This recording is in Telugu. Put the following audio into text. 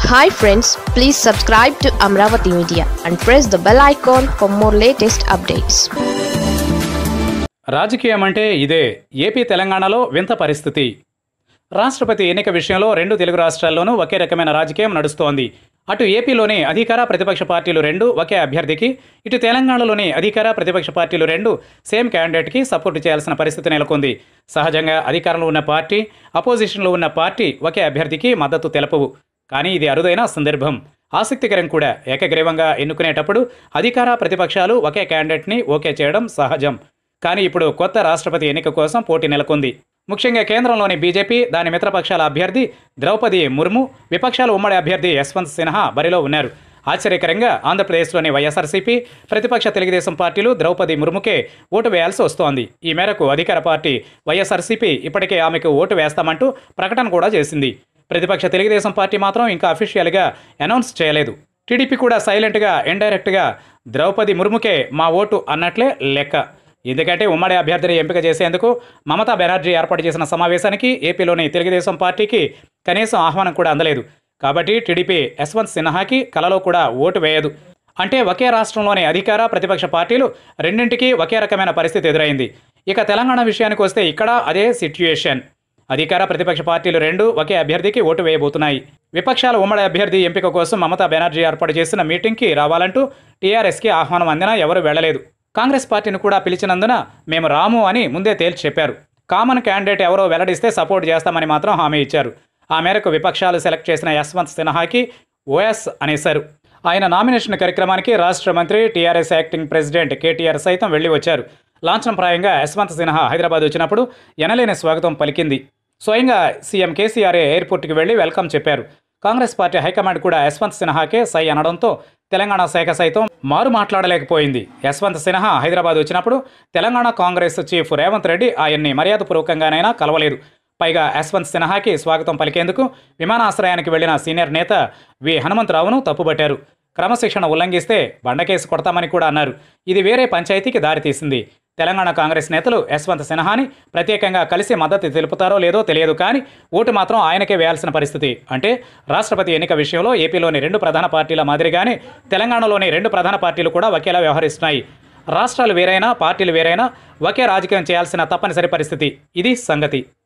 hi friends please subscribe to Amaravati media and press the bell icon for more latest updates రాజకీయం అంటే ఇదే ఏపీ తెలంగాణలో వింత పరిస్థితి రాష్ట్రపతి ఎన్నిక విషయంలో రెండు తెలుగు రాష్ట్రాల్లోనూ ఒకే రకమైన రాజకీయం నడుస్తోంది అటు ఏపీలోని అధికార ప్రతిపక్ష పార్టీలు రెండు ఒకే అభ్యర్థికి ఇటు తెలంగాణలోని అధికార ప్రతిపక్ష పార్టీలు రెండు సేమ్ క్యాండిడేట్కి సపోర్ట్ చేయాల్సిన పరిస్థితి నెలకొంది సహజంగా అధికారంలో ఉన్న పార్టీ అపోజిషన్లో ఉన్న పార్టీ ఒకే అభ్యర్థికి మద్దతు తెలపవు కానీ ఇది అరుదైన సందర్భం ఆసక్తికరం కూడా ఏకగ్రీవంగా ఎన్నుకునేటప్పుడు అధికార ప్రతిపక్షాలు ఒకే క్యాండిడేట్ని ఓకే చేయడం సహజం కానీ ఇప్పుడు కొత్త రాష్ట్రపతి ఎన్నిక కోసం పోటీ నెలకొంది ముఖ్యంగా కేంద్రంలోని బీజేపీ దాని మిత్రపక్షాల అభ్యర్థి ద్రౌపది ముర్ము విపక్షాల ఉమ్మడి అభ్యర్థి యశ్వంత్ సిన్హా బరిలో ఉన్నారు ఆశ్చర్యకరంగా ఆంధ్రప్రదేశ్లోని వైఎస్ఆర్సీపీ ప్రతిపక్ష తెలుగుదేశం పార్టీలు ద్రౌపది ముర్ముకే ఓటు వేయాల్సి వస్తోంది ఈ మేరకు అధికార పార్టీ వైఎస్ఆర్సీపీ ఇప్పటికే ఆమెకు ఓటు వేస్తామంటూ ప్రకటన కూడా చేసింది ప్రతిపక్ష తెలుగుదేశం పార్టీ మాత్రం ఇంకా అఫీషియల్గా అనౌన్స్ చేయలేదు టీడీపీ కూడా సైలెంట్గా ఇండైరెక్ట్గా ద్రౌపది ముర్ముకే మా ఓటు అన్నట్లే లెక్క ఎందుకంటే ఉమ్మడి అభ్యర్థిని ఎంపిక చేసేందుకు మమతా బెనర్జీ ఏర్పాటు చేసిన సమావేశానికి ఏపీలోని తెలుగుదేశం పార్టీకి కనీసం ఆహ్వానం కూడా అందలేదు కాబట్టి టీడీపీ యశ్వంత్ సిన్హాకి కలలో కూడా ఓటు వేయదు అంటే ఒకే రాష్ట్రంలోని అధికార ప్రతిపక్ష పార్టీలు రెండింటికి ఒకే రకమైన పరిస్థితి ఎదురైంది ఇక తెలంగాణ విషయానికి వస్తే ఇక్కడ అదే సిట్యుయేషన్ అధికార ప్రతిపక్ష పార్టీలు రెండు ఒకే అభ్యర్థికి ఓటు వేయబోతున్నాయి విపక్షాల ఉమ్మడి అభ్యర్థి ఎంపిక కోసం మమతా బెనర్జీ ఏర్పాటు చేసిన మీటింగ్కి రావాలంటూ టీఆర్ఎస్కి ఆహ్వానం అందినా ఎవరు వెళ్లలేదు కాంగ్రెస్ పార్టీని కూడా పిలిచినందున మేము రాము అని ముందే తేల్చి చెప్పారు కామన్ క్యాండిడేట్ ఎవరో వెల్లడిస్తే సపోర్ట్ చేస్తామని మాత్రం హామీ ఇచ్చారు ఆ మేరకు విపక్షాలు సెలెక్ట్ చేసిన యశ్వంత్ సిన్హాకి ఓఎస్ అనేశారు ఆయన నామినేషన్ కార్యక్రమానికి రాష్ట్ర మంత్రి టీఆర్ఎస్ యాక్టింగ్ ప్రెసిడెంట్ కేటీఆర్ సైతం వెళ్లి వచ్చారు లాంఛనప్రాయంగా యశ్వంత్ సిన్హా హైదరాబాద్ వచ్చినప్పుడు ఎనలేని స్వాగతం పలికింది స్వయంగా సీఎం కేసీఆర్ ఎయిర్పోర్ట్కి వెళ్లి వెల్కమ్ చెప్పారు కాంగ్రెస్ పార్టీ హైకమాండ్ కూడా యశ్వంత్ సిన్హాకే సై అనడంతో తెలంగాణ శాఖ సైతం మారు మాట్లాడలేకపోయింది యశ్వంత్ సిన్హా హైదరాబాద్ వచ్చినప్పుడు తెలంగాణ కాంగ్రెస్ చీఫ్ రేవంత్ రెడ్డి ఆయన్ని మర్యాదపూర్వకంగానైనా కలవలేదు పైగా యశ్వంత్ సిన్హాకి స్వాగతం పలికేందుకు విమానాశ్రయానికి వెళ్లిన సీనియర్ నేత వి హనుమంతరావును తప్పుపట్టారు క్రమశిక్షణ ఉల్లంఘిస్తే బండకేసు కొడతామని కూడా అన్నారు ఇది వేరే పంచాయతీకి దారితీసింది తెలంగాణ కాంగ్రెస్ నేతలు యశ్వంత్ సిన్హాని ప్రత్యేకంగా కలిసి మద్దతు తెలుపుతారో లేదో తెలియదు కానీ ఓటు మాత్రం ఆయనకే వేయాల్సిన పరిస్థితి అంటే రాష్ట్రపతి ఎన్నిక విషయంలో ఏపీలోని రెండు ప్రధాన పార్టీల మాదిరిగానే తెలంగాణలోని రెండు ప్రధాన పార్టీలు కూడా ఒకేలా వ్యవహరిస్తున్నాయి రాష్ట్రాలు వేరైనా పార్టీలు వేరైనా ఒకే రాజకీయం చేయాల్సిన తప్పనిసరి పరిస్థితి ఇది సంగతి